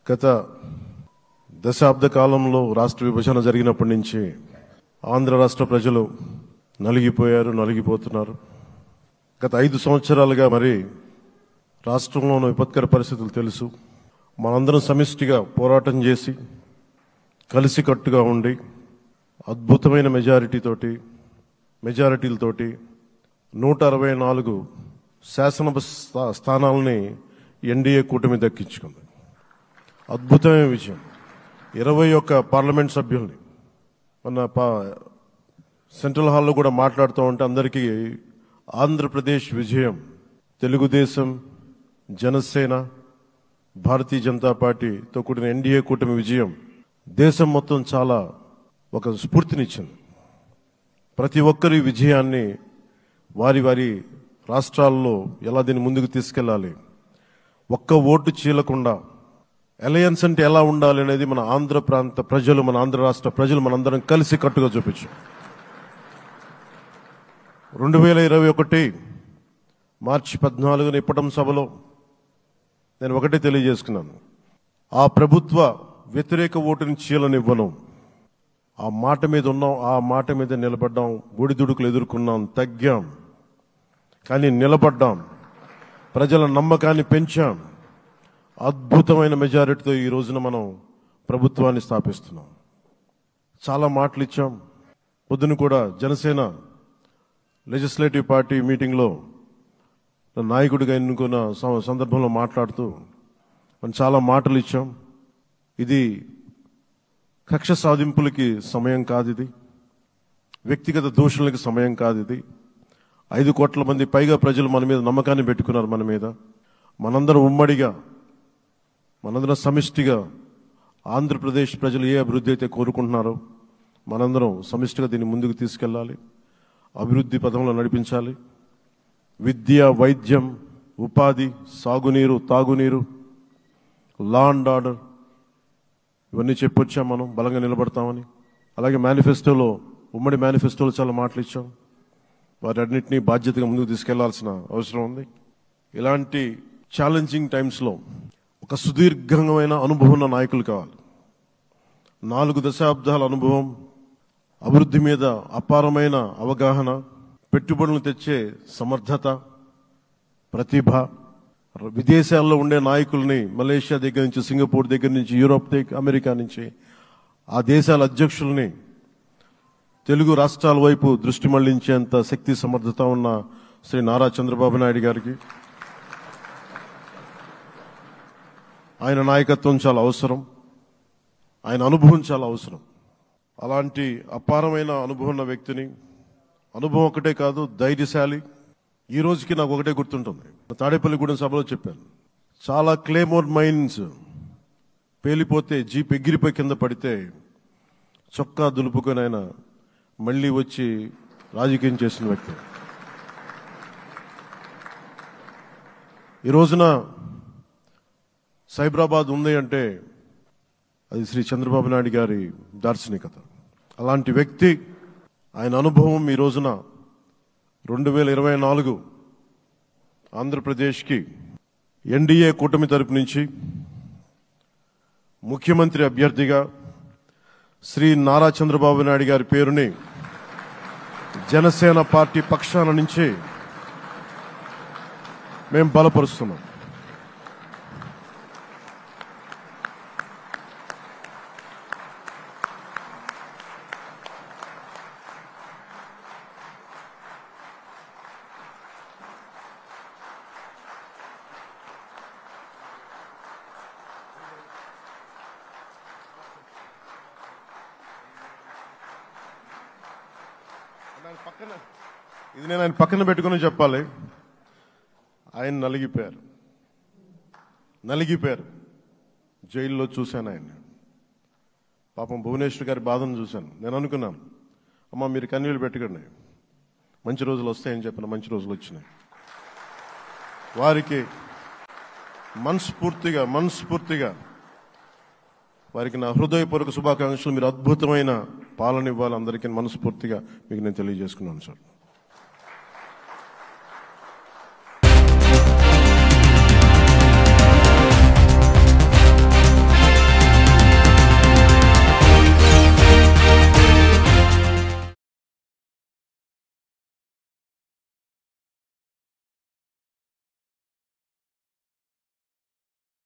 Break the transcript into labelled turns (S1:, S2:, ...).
S1: గత దశాబ్ద కాలంలో రాష్ట్ర విభజన జరిగినప్పటి నుంచి ఆంధ్ర రాష్ట్ర ప్రజలు నలిగిపోయారు నలిగిపోతున్నారు గత ఐదు సంవత్సరాలుగా మరి రాష్ట్రంలో ఉన్న విపత్కర పరిస్థితులు తెలుసు మనందరం సమిష్టిగా పోరాటం చేసి కలిసికట్టుగా ఉండి అద్భుతమైన మెజారిటీతోటి మెజారిటీలతోటి నూట అరవై నాలుగు శాసనసభ స్థా- స్థానాలని ఎన్డీఏ కూటమి దక్కించుకుంది అద్భుతమైన విజయం ఇరవై ఒక్క పార్లమెంట్ సభ్యుల్ని మన పా సెంట్రల్ హాల్లో కూడా మాట్లాడుతూ ఉంటే అందరికీ ఆంధ్రప్రదేశ్ విజయం తెలుగుదేశం జనసేన భారతీయ జనతా పార్టీతో కూడిన ఎన్డీఏ కూటమి విజయం దేశం మొత్తం చాలా ఒక స్ఫూర్తినిచ్చింది ప్రతి ఒక్కరి విజయాన్ని వారి వారి రాష్ట్రాల్లో ఎలా దీన్ని ముందుకు తీసుకెళ్ళాలి ఒక్క ఓటు చీలకుండా అలయన్స్ అంటే ఎలా ఉండాలి అనేది మన ఆంధ్ర ప్రాంత ప్రజలు మన ఆంధ్ర రాష్ట్ర ప్రజలు మనందరం కలిసి కట్టుగా చూపించాం రెండు వేల ఇరవై ఒకటి మార్చి పద్నాలుగున ఇప్పటం సభలో నేను ఒకటే తెలియజేసుకున్నాను ఆ ప్రభుత్వ వ్యతిరేక ఓటుని చీలనివ్వను ఆ మాట మీద ఉన్నాం ఆ మాట మీద నిలబడ్డాం ఒడిదుడుకులు ఎదుర్కొన్నాం తగ్గాం కానీ నిలబడ్డాం ప్రజల నమ్మకాన్ని పెంచాం అద్భుతమైన మెజారిటీతో ఈ రోజున మనం ప్రభుత్వాన్ని స్థాపిస్తున్నాం చాలా మాటలు ఇచ్చాం పొద్దున కూడా జనసేన లెజిస్లేటివ్ పార్టీ మీటింగ్లో నా నాయకుడిగా ఎన్నుకున్న సం- సందర్భంలో మాట్లాడుతూ మనం చాలా మాటలు ఇచ్చాం ఇది కక్ష సాధింపులకి సమయం కాదు ఇది వ్యక్తిగత దూషణలకి సమయం కాదు ఇది ఐదు కోట్ల మంది పైగా ప్రజలు మన మీద నమ్మకాన్ని పెట్టుకున్నారు మన మీద మనందరం ఉమ్మడిగా మనందరం సమిష్టిగా ఆంధ్రప్రదేశ్ ప్రజలు ఏ అభివృద్ధి అయితే కోరుకుంటున్నారో మనందరం సమిష్టిగా దీన్ని ముందుకు తీసుకెళ్ళాలి అభివృద్ధి పదంలో నడిపించాలి విద్య వైద్యం ఉపాధి సాగునీరు తాగునీరు లా అండ్ ఆర్డర్ ఇవన్నీ చెప్పొచ్చాం మనం బలంగా నిలబడతామని అలాగే మేనిఫెస్టోలో ఉమ్మడి మేనిఫెస్టోలో చాలా మాటలు ఇచ్చాం వాటన్నిటినీ బాధ్యతగా ముందుకు తీసుకెళ్లాల్సిన అవసరం ఉంది ఇలాంటి ఛాలెంజింగ్ టైమ్స్లో ఒక సుదీర్ఘమైన అనుభవం ఉన్న నాయకులు కావాలి నాలుగు దశాబ్దాల అనుభవం అభివృద్ధి మీద అపారమైన అవగాహన పెట్టుబడులను తెచ్చే సమర్థత ప్రతిభ విదేశాల్లో ఉండే నాయకుల్ని మలేషియా దగ్గర నుంచి సింగపూర్ దగ్గర నుంచి యూరోప్ దగ్గర అమెరికా నుంచి ఆ దేశాల అధ్యక్షుల్ని తెలుగు రాష్ట్రాల వైపు దృష్టి మళ్లించేంత శక్తి సమర్థత ఉన్న శ్రీ నారా చంద్రబాబు నాయుడు గారికి ఆయన నాయకత్వం చాలా అవసరం ఆయన అనుభవం చాలా అవసరం అలాంటి అపారమైన అనుభవం ఉన్న వ్యక్తిని అనుభవం ఒకటే కాదు ధైర్యశాలి ఈ రోజుకి నాకు ఒకటే గుర్తుంటుంది తాడేపల్లిగూడెం సభలో చెప్పాను చాలా క్లేమోర్ మైన్స్ పేలిపోతే జీప్ ఎగిరిపోయి కింద పడితే చొక్కా దులుపుకొని ఆయన మళ్ళీ వచ్చి రాజకీయం చేసిన వ్యక్తి ఈ రోజున సైబరాబాద్ ఉంది అంటే అది శ్రీ చంద్రబాబు నాయుడు గారి దార్శనికత అలాంటి వ్యక్తి ఆయన అనుభవం ఈ రోజున రెండు వేల ఇరవై నాలుగు ఆంధ్రప్రదేశ్కి ఎన్డీఏ కూటమి తరపు నుంచి ముఖ్యమంత్రి అభ్యర్థిగా శ్రీ నారా చంద్రబాబు నాయుడు గారి పేరుని జనసేన పార్టీ పక్షాన నుంచి మేము బలపరుస్తున్నాం ఆయన పక్కన ఇది నేను ఆయన పక్కన పెట్టుకుని చెప్పాలి ఆయన నలిగిపోయారు నలిగిపోయారు జైల్లో చూశాను ఆయన పాపం భువనేశ్వర్ గారి బాధను చూశాను నేను అనుకున్నాను అమ్మ మీరు కన్నీళ్ళు పెట్టుకోండి మంచి రోజులు వస్తాయని చెప్పిన మంచి రోజులు వచ్చినాయి వారికి మనస్ఫూర్తిగా మనస్ఫూర్తిగా వారికి నా హృదయపూర్వక శుభాకాంక్షలు మీరు అద్భుతమైన పాలన ఇవ్వాలి అందరికీ మనస్ఫూర్తిగా మీకు నేను తెలియజేసుకున్నాను సార్